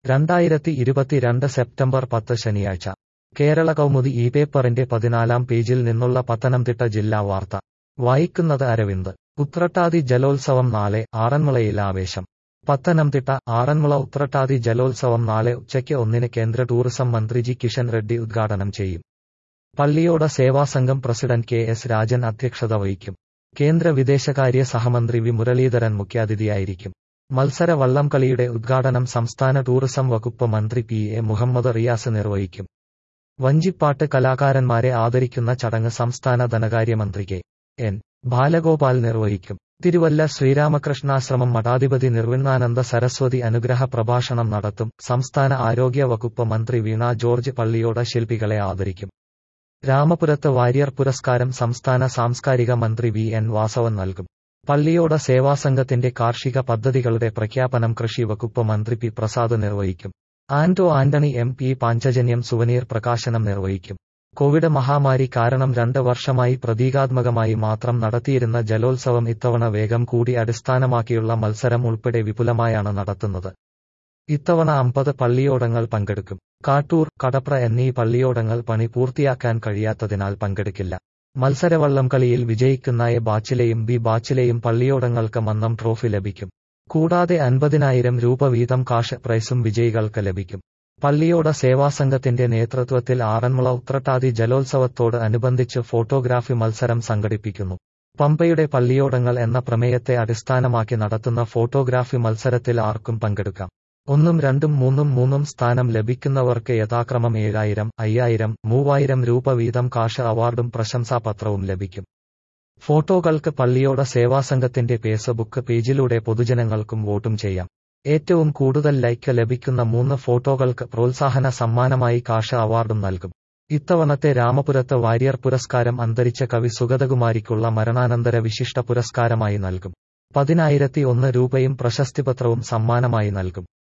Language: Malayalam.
രണ്ടായിരത്തി ഇരുപത്തിരണ്ട് സെപ്റ്റംബർ പത്ത് ശനിയാഴ്ച കേരള കൗമുദി ഈ പേപ്പറിന്റെ പതിനാലാം പേജിൽ നിന്നുള്ള പത്തനംതിട്ട ജില്ലാ വാർത്ത വായിക്കുന്നത് അരവിന്ദ് ഉത്രട്ടാതി ജലോത്സവം നാളെ ആറന്മുളയിൽ ആവേശം പത്തനംതിട്ട ആറന്മുള ഉത്രട്ടാതി ജലോത്സവം നാളെ ഉച്ചയ്ക്ക് ഒന്നിന് കേന്ദ്ര ടൂറിസം മന്ത്രി ജി കിഷൻ റെഡ്ഡി ഉദ്ഘാടനം ചെയ്യും പള്ളിയോട സേവാസംഘം പ്രസിഡന്റ് കെ എസ് രാജൻ അധ്യക്ഷത വഹിക്കും കേന്ദ്ര വിദേശകാര്യ സഹമന്ത്രി വി മുരളീധരൻ മുഖ്യാതിഥിയായിരിക്കും മത്സര വള്ളംകളിയുടെ ഉദ്ഘാടനം സംസ്ഥാന ടൂറിസം വകുപ്പ് മന്ത്രി പി എ മുഹമ്മദ് റിയാസ് നിർവഹിക്കും വഞ്ചിപ്പാട്ട് കലാകാരന്മാരെ ആദരിക്കുന്ന ചടങ്ങ് സംസ്ഥാന ധനകാര്യമന്ത്രി കെ എൻ ബാലഗോപാൽ നിർവഹിക്കും തിരുവല്ല ശ്രീരാമകൃഷ്ണാശ്രമം മഠാധിപതി നിർവിണ്ണാനന്ദ സരസ്വതി അനുഗ്രഹ പ്രഭാഷണം നടത്തും സംസ്ഥാന ആരോഗ്യ വകുപ്പ് മന്ത്രി വീണ ജോർജ് പള്ളിയോട ശില്പികളെ ആദരിക്കും രാമപുരത്ത് വാര്യർ പുരസ്കാരം സംസ്ഥാന സാംസ്കാരിക മന്ത്രി വി എൻ വാസവൻ നൽകും പള്ളിയോട സേവാസംഘത്തിന്റെ കാർഷിക പദ്ധതികളുടെ പ്രഖ്യാപനം കൃഷി വകുപ്പ് മന്ത്രി പി പ്രസാദ് നിർവഹിക്കും Anto Antony M P Panchajanyam souvenir പ്രകാശനം നിർവഹിക്കും കോവിഡ് മഹാമാരി കാരണം രണ്ട് വർഷമായി പ്രതീകാത്മകമായി മാത്രം നടത്തിയിരുന്ന ജലോത്സവം ഇത്തവണ വേഗം കൂടി അടിസ്ഥാനമാക്കിയുള്ള മത്സരം ഉൾപ്പെടെ വിപുലമായാണ് നടത്തുന്നത് ഇത്തവണ അമ്പത് പള്ളിയോടങ്ങൾ പങ്കെടുക്കും കാട്ടൂർ കടപ്ര എന്നീ പള്ളിയോടങ്ങൾ പണി പൂർത്തിയാക്കാൻ കഴിയാത്തതിനാൽ പങ്കെടുക്കില്ല മത്സരവള്ളം കളിയിൽ വിജയിക്കുന്ന എ ബാച്ചിലെയും ബി ബാച്ചിലെയും പള്ളിയോടങ്ങൾക്ക് മന്നം ട്രോഫി ലഭിക്കും കൂടാതെ അൻപതിനായിരം രൂപ വീതം കാഷ് പ്രൈസും വിജയികൾക്ക് ലഭിക്കും പള്ളിയോട സേവാസംഘത്തിന്റെ നേതൃത്വത്തിൽ ആറന്മുള ഉത്രട്ടാതി ജലോത്സവത്തോട് അനുബന്ധിച്ച് ഫോട്ടോഗ്രാഫി മത്സരം സംഘടിപ്പിക്കുന്നു പമ്പയുടെ പള്ളിയോടങ്ങൾ എന്ന പ്രമേയത്തെ അടിസ്ഥാനമാക്കി നടത്തുന്ന ഫോട്ടോഗ്രാഫി മത്സരത്തിൽ ആർക്കും പങ്കെടുക്കാം ഒന്നും രണ്ടും മൂന്നും മൂന്നും സ്ഥാനം ലഭിക്കുന്നവർക്ക് യഥാക്രമം ഏഴായിരം അയ്യായിരം മൂവായിരം രൂപ വീതം കാഷ് അവാർഡും പ്രശംസാപത്രവും ലഭിക്കും ഫോട്ടോകൾക്ക് പള്ളിയോട സേവാസംഘത്തിന്റെ ഫേസ്ബുക്ക് പേജിലൂടെ പൊതുജനങ്ങൾക്കും വോട്ടും ചെയ്യാം ഏറ്റവും കൂടുതൽ ലൈക്ക് ലഭിക്കുന്ന മൂന്ന് ഫോട്ടോകൾക്ക് പ്രോത്സാഹന സമ്മാനമായി കാഷ അവാർഡും നൽകും ഇത്തവണത്തെ രാമപുരത്ത് വാര്യർ പുരസ്കാരം അന്തരിച്ച കവി സുഗതകുമാരിക്കുള്ള മരണാനന്തര വിശിഷ്ട പുരസ്കാരമായി നൽകും പതിനായിരത്തി ഒന്ന് രൂപയും പ്രശസ്തിപത്രവും സമ്മാനമായി നൽകും